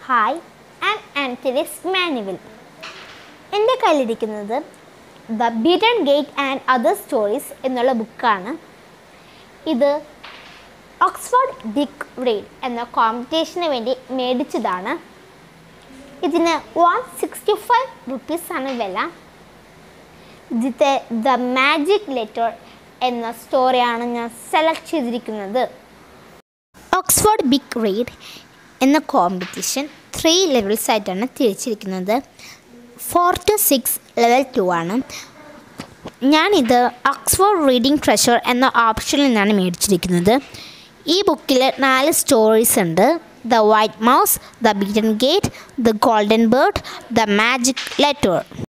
hi and Anthony's manual എൻ്റെ കയ്യിലിരിക്കുന്നത് the beaten gate and other stories എന്നുള്ള ബുക്കാണ് ഇത് ഓക്സ്ഫോർഡ് ബിഗ് റീഡ് എന്ന കോമ്പറ്റീഷന് വേണ്ടി മേടിച്ചതാണ് ഇതിന് വൺ സിക്സ്റ്റി ഫൈവ് റുപ്പീസാണ് വില ഇതിത്തെ ദ മാജിക് ലെറ്റർ എന്ന സ്റ്റോറിയാണ് ഞാൻ സെലക്ട് ചെയ്തിരിക്കുന്നത് ഓക്സ്ഫോർഡ് ബിഗ് റീഡ് എന്ന കോമ്പറ്റീഷൻ ത്രീ ലെവൽസ് ആയിട്ടാണ് തിരിച്ചിരിക്കുന്നത് four to six level two ആണ് ഞാനിത് ഓക്സ്ഫോർഡ് റീഡിംഗ് ട്രഷർ എന്ന ഓപ്ഷനിൽ നിന്നാണ് മേടിച്ചിരിക്കുന്നത് ഈ ബുക്കിൽ നാല് സ്റ്റോറീസ് ഉണ്ട് the white mouse the beaten gate the golden bird the magic letter